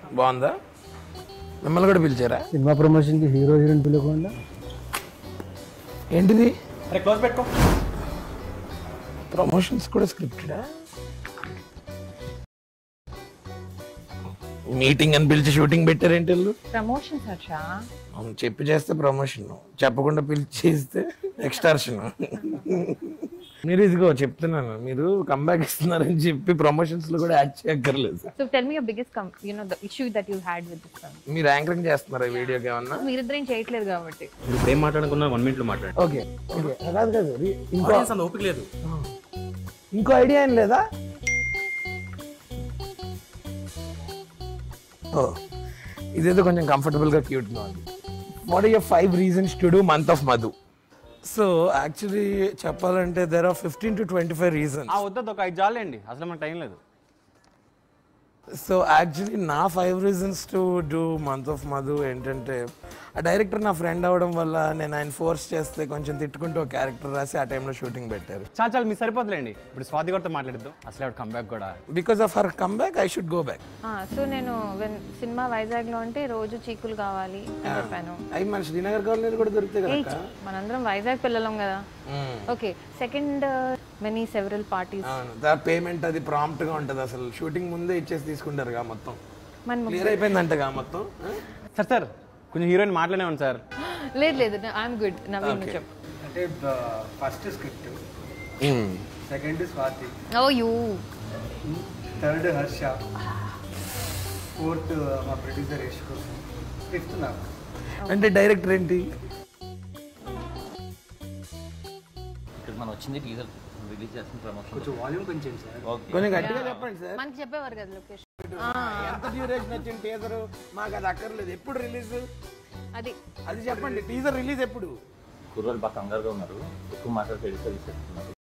బాగుందా మిమ్మల్ని కూడా పిలిచారా సినిమా ప్రమోషన్కి హీరో హీరోయిన్ పిలవకుండా ఏంటిది అరే క్లోజ్ పెట్టుకో ప్రమోషన్స్ కూడా స్క్రిప్టెడా మీటింగ్ అని పిలిచి షూటింగ్ పెట్టారేంటి వీళ్ళు ప్రమోషన్ హర్ష అవును, చెప్పి చేస్తే ప్రమోషన్ చెప్పకుండా పిలిచి చేస్తే ఎక్స్టార్షన్ మీరు ఇదిగో చెప్తున్నాను మీరు కంబ్యాక్ ఇస్తున్నారని చెప్పి ప్రమోషన్స్ లో కూడా యాడ్ చేయక్కర్లేదు so tell me your biggest come you know the issue that you had with this film మీరు యాంకరింగ్ చేస్తున్నారా ఈ వీడియోకి ఏమన్నా మీరిద్దరేం చేయట్లేదు కాబట్టి ఇప్పుడు ఏం మాట్లాడుకున్నా వన్ మినిట్లో మాట్లాడు ఓకే ఓకే కాదు కాదు రి- ఇంకో అంత ఓపిక లేదు ఇంకో ఐడియా ఏం లేదా ఓ ఇదేదో కొంచెం కంఫర్టబుల్ గా క్యూట్ గా ఉంది what are your five reasons to do month of Madhu so actually చెప్పాలంటే there are fifteen to twenty five reasons ఆ వద్దు ఒక ఐదు జాలండి అసలు మనకు టైం లేదు సో యాక్చువల్లీ నా five reasons to do month of Madhu ఏంటంటే ఆ డైరెక్టర్ నా ఫ్రెండ్ అవడం వల్ల నేను ఆయన ఫోర్స్ చేస్తే కొంచెం తిట్టుకుంటూ ఒక క్యారెక్టర్ రాసి ఆ టైంలో షూటింగ్ పెట్టారు చాలా చాలా మీకు సరిపోతులేండి ఇప్పుడు స్వాతి గారితో మాట్లాడిద్దాం అసలు ఆవిడ కంబ్యాక్ కూడా because of her come back I should go back so నేను when సినిమా వైజాగ్ లో అంటే రోజు చీకులు కావాలి అని చెప్పాను అవి మన శ్రీనగర్ కాలనీ కూడా దొరుకుతాయి కదా ఏయ్, మనందరం వైజాగ్ పిల్లలం కదా okay second many several parties అవును పేమెంట్ అది ప్రాంప్ట్ గా ఉంటది అసలు షూటింగ్ ముందే ఇచ్చేసి తీసుకుంటారుగా మొత్తం మన క్లియర్ అయిపోయిందంటగా మొత్తం ఆ? సార్ సార్ కొంచెం హీరోయిన్ మాట్లాడేవాడి సార్ లేదు లేదు ఐఎమ్ గుడ్ నవీన్ నువ్వు చెప్పు అంటే first script second Swathi oh you third Harsha fourth మా ప్రొడ్యూసర్ యశ్ కోసం ఫిఫ్త్ నాకు అంటే డైరెక్టర్ ఏంటి ఇక్కడ మనం వచ్చింది టీజర్ రిలీజ్ చేస్తున్న ప్రమోషన్ కొంచెం వాల్యూమ్ కొంచెం సార్ ఓకే కొంచెం గట్టిగా చెప్పండి సార్ మనకి చెప్పేవారు కదా లొకేషన్ ఎంత డ్యూరేషన్ వచ్చింది టీజర్ మాకు అది అక్కర్లేదు ఎప్పుడు రిలీజ్ అది అది చెప్పండి టీజర్ రిలీజ్ ఎప్పుడు కుర్రోళ్ళు బాగా కంగారుగా ఉన్నారు ఎక్కువ మాట్లాడితే ఎడిటర్ తీసేస్తున్నారు